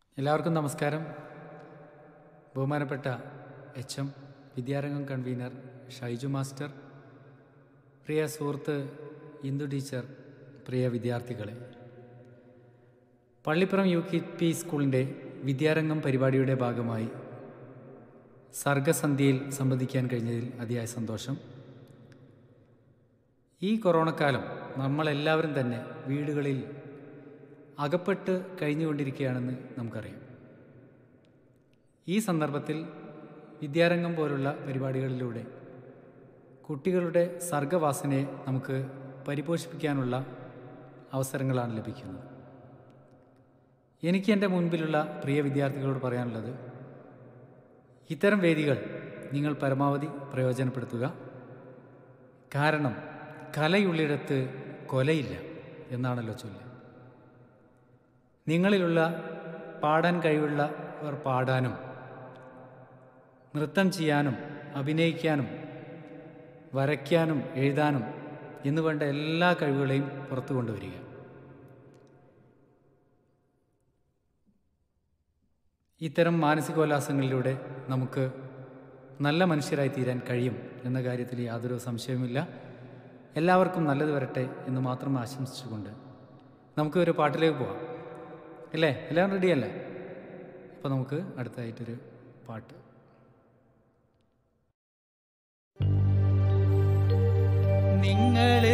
എല്ലാവർക്കും നമസ്കാരം ബഹുമാനപ്പെട്ട H M Vidyarangam convener Shaiju master പ്രിയ സുഹൃത്ത് ഇന്ദു ടീച്ചർ പ്രിയ വിദ്യാർത്ഥികളെ പള്ളിപ്പുറം യു കെ പി സ്കൂളിൻ്റെ വിദ്യാരംഗം പരിപാടിയുടെ ഭാഗമായി സർഗസന്ധ്യയിൽ സംബന്ധിക്കാൻ കഴിഞ്ഞതിൽ അതിയായ സന്തോഷം ഈ കൊറോണക്കാലം നമ്മളെല്ലാവരും തന്നെ വീടുകളിൽ അകപ്പെട്ട് കഴിഞ്ഞുകൊണ്ടിരിക്കുകയാണെന്ന് നമുക്കറിയാം ഈ സന്ദർഭത്തിൽ വിദ്യാരംഗം പോലുള്ള പരിപാടികളിലൂടെ കുട്ടികളുടെ സർഗവാസനയെ നമുക്ക് പരിപോഷിപ്പിക്കാനുള്ള അവസരങ്ങളാണ് ലഭിക്കുന്നത് എനിക്ക് എൻ്റെ മുൻപിലുള്ള പ്രിയ വിദ്യാർത്ഥികളോട് പറയാനുള്ളത് ഇത്തരം വേദികൾ നിങ്ങൾ പരമാവധി പ്രയോജനപ്പെടുത്തുക കാരണം കലയുള്ളിടത്ത് കൊലയില്ല എന്നാണല്ലോ ചൊല്ല് നിങ്ങളിലുള്ള പാടാൻ കഴിവുള്ളവർ പാടാനും നൃത്തം ചെയ്യാനും അഭിനയിക്കാനും വരയ്ക്കാനും എഴുതാനും എന്ന് വേണ്ട എല്ലാ കഴിവുകളെയും പുറത്തു കൊണ്ടുവരിക ഇത്തരം മാനസികോല്ലാസങ്ങളിലൂടെ നമുക്ക് നല്ല മനുഷ്യരായി തീരാൻ കഴിയും എന്ന കാര്യത്തിൽ യാതൊരു സംശയവുമില്ല എല്ലാവർക്കും നല്ലത് വരട്ടെ എന്ന് മാത്രം ആശംസിച്ചുകൊണ്ട് നമുക്ക് ഒരു പാട്ടിലേക്ക് പോവാം അല്ലേ എല്ലാവരും റെഡിയല്ലേ അപ്പോൾ നമുക്ക് അടുത്തതായിട്ടൊരു പാട്ട് നിങ്ങള്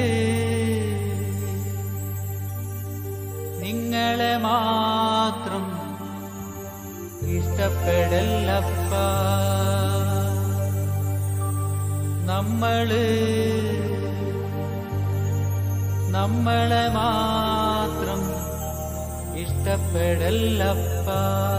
നിങ്ങളെ മാത്രം ഇഷ്ടപ്പെടല്ലപ്പ നമ്മള് നമ്മളെ മാത്രം ഇഷ്ടപ്പെടല്ലപ്പ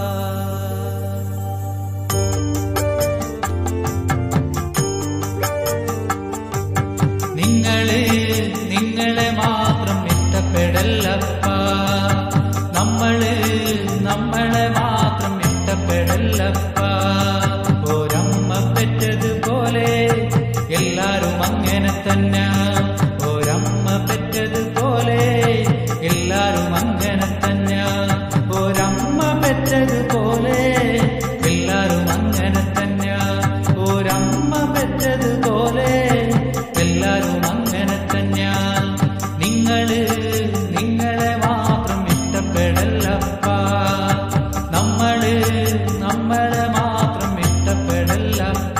നിങ്ങള് നിങ്ങളെ മാത്രം ഇഷ്ടപ്പെടല്ലപ്പ നമ്മള് നമ്മളെ മാത്രം ഇഷ്ടപ്പെടല്ലപ്പ ഒരമ്മ പെറ്റതുപോലെ എല്ലാരും അങ്ങനെ തന്നെ ഒരമ്മ പെറ്റതുപോലെ എല്ലാരും അങ്ങനെ തന്നെ ഒരമ്മ പെറ്റതുപോലെ എല്ലാരും അങ്ങനെ തന്നെ ഒരമ്മ പെറ്റതുപോലെ എല്ലാരും അങ്ങനെ തന്നെ നിങ്ങള് നിങ്ങളെ മാത്രം ഇഷ്ടപ്പെടല്ലപ്പ നമ്മള് നമ്മളെ മാത്രം ഇഷ്ടപ്പെടല്ലപ്പ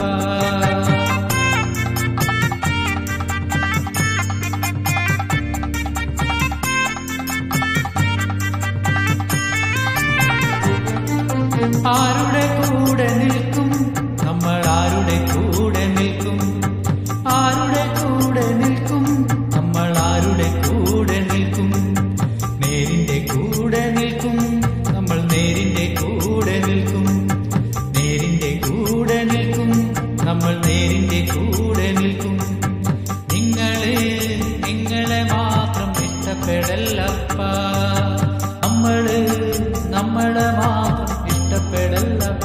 ആരുടെ കൂടെ നിൽക്കും നമ്മൾ ആരുടെ കൂടെ നിൽക്കും ആരുടെ കൂടെ നിൽക്കും നമ്മൾ ആരുടെ കൂടെ നിൽക്കും നേരിന്റെ കൂടെ നിൽക്കും നമ്മൾ നേരിന്റെ കൂടെ നിൽക്കും നേരിന്റെ കൂടെ നിൽക്കും നമ്മൾ നേരിന്റെ കൂടെ നിൽക്കും നിങ്ങളെ നിങ്ങളെ മാത്രം ഇഷ്ടപ്പെടല്ലപ്പ നമ്മള് നമ്മളെ മാത്രം ഇഷ്ടപ്പെടല്ലപ്പ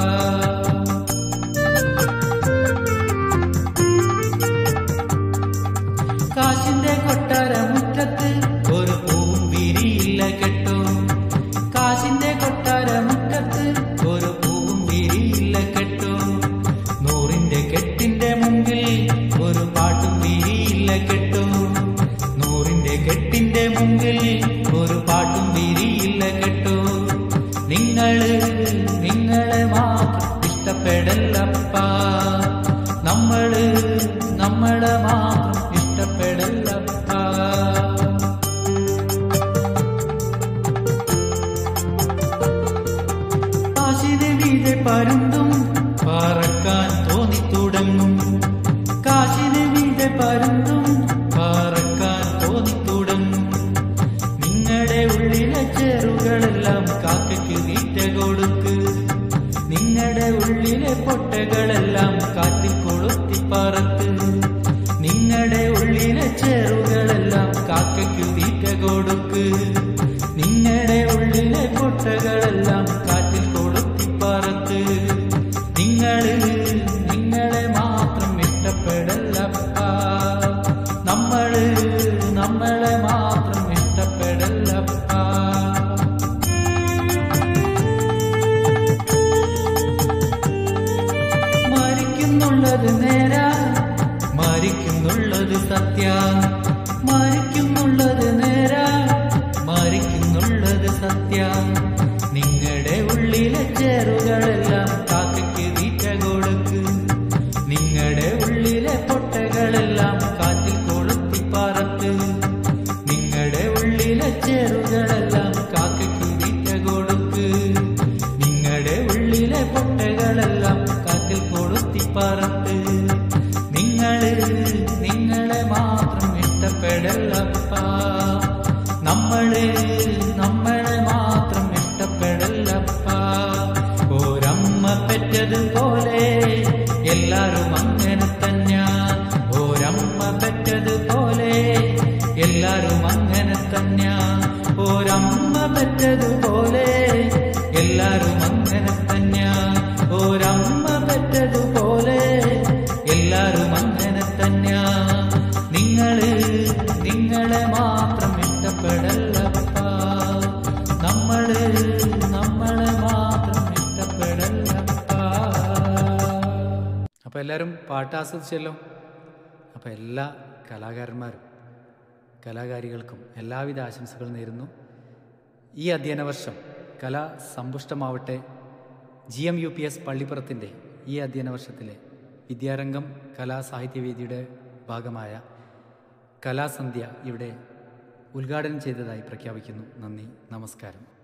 കാശിന്റെ കൊട്ടാര മുറ്റത്ത് ഒരു പൂവും വിരിയില്ല കേട്ടോ കാശിന്റെ കൊട്ടാര മുറ്റത്ത് ഒരു പൂവും വിരിയില്ല കേട്ടോ നൂറിന്റെ കെട്ടിന്റെ മുമ്പിൽ ഒരു പാട്ടും വിരിയില്ല കേട്ടോ നൂറിന്റെ കെട്ടിന്റെ മുമ്പിൽ ഒരു പാട്ടും വിരിയില്ല കേട്ടോ നിങ്ങള് നിങ്ങളെ മാത്രം ഇഷ്ടപ്പെടല്ലപ്പ നമ്മള് നമ്മളെ മാത്രം ഇഷ്ടപ്പെടല്ലപ്പ കാശിന് മീതെ പരുന്തും പറക്കാൻ തോന്നി തുടങ്ങും കാശിന് മീതെ പരുന്തും പറക്കാൻ തോന്നി തുടങ്ങും നിങ്ങളുടെ ഉള്ളിലെ ചെറുകളെല്ലാം കാക്കയ്ക്ക് തീറ്റ കൊടുക്ക് നിങ്ങളുടെ ഉള്ളിലെ പൊട്ടകളെല്ലാം കാറ്റിൽ കൊളുത്തി പറത്ത് നിങ്ങളുടെ ഉള്ളിലെ ചെറുകളെല്ലാം കാക്കയ്ക്ക് തീറ്റ കൊടുക്ക് നിങ്ങളുടെ ഉള്ളിലെ പൊട്ടകളെല്ലാം കാറ്റിൽ കൊളുത്തി പറത്ത് നിങ്ങള് നിങ്ങളെ മാത്രം ഇഷ്ടപ്പെടല്ലപ്പ നമ്മള് നമ്മളെ മാത്രം ഇഷ്ടപ്പെടല്ലപ്പ സത്യ നിങ്ങളുടെ ഉള്ളിലെ ചേറുകളെല്ലാം കാക്കയ്ക്ക് തീറ്റ കൊടുക്ക് നിങ്ങളുടെ ഉള്ളിലെ പൊട്ടകളെല്ലാം കാറ്റിൽ കൊളുത്തി പറത്ത് നിങ്ങളുടെ ഉള്ളിലെ ചേറുകളെല്ലാം കാക്കയ്ക്ക് തീറ്റ കൊടുക്ക് നിങ്ങളുടെ ഉള്ളിലെ പൊട്ടകളെല്ലാം കാറ്റിൽ കൊളുത്തി പറത്ത് നിങ്ങള് നിങ്ങളെ മാത്രം ഇഷ്ടപ്പെടല്ലപ്പ നമ്മള് നമ്മളെ മാത്രം ഇഷ്ടപ്പെടല്ലപ്പ ഒരമ്മ പെറ്റതുപോലെ എല്ലാരും അങ്ങനെ തന്നെയാ ഒരമ്മ പെറ്റതുപോലെ എല്ലാരും അങ്ങനെ തന്നെയാ ഒരമ്മ പെറ്റതുപോലെ എല്ലാരും അങ്ങനെ തന്നെയാ ഒരമ്മ പെറ്റതുപോലെ എല്ലാരും അങ്ങനെ തന്നെയാ നിങ്ങള് നിങ്ങളെ മാത്രം ഇഷ്ടപ്പെടല്ലപ്പ നമ്മള് നമ്മളെ മാത്രം ഇഷ്ടപ്പെടല്ലപ്പ അപ്പോൾ എല്ലാവരും പാട്ട് ആസ്വദിച്ചല്ലോ അപ്പോൾ എല്ലാ കലാകാരന്മാരും കലാകാരികൾക്കും എല്ലാവിധ ആശംസകളും നേരുന്നു ഈ അധ്യയന വർഷം കലാ സമ്പുഷ്ടമാവട്ടെ G M U P S പള്ളിപ്പുറത്തിൻ്റെ ഈ അധ്യയന വർഷത്തിലെ വിദ്യാരംഗം കലാസാഹിത്യവേദിയുടെ ഭാഗമായ കലാസന്ധ്യ ഇവിടെ ഉദ്ഘാടനം ചെയ്തതായി പ്രഖ്യാപിക്കുന്നു നന്ദി നമസ്കാരം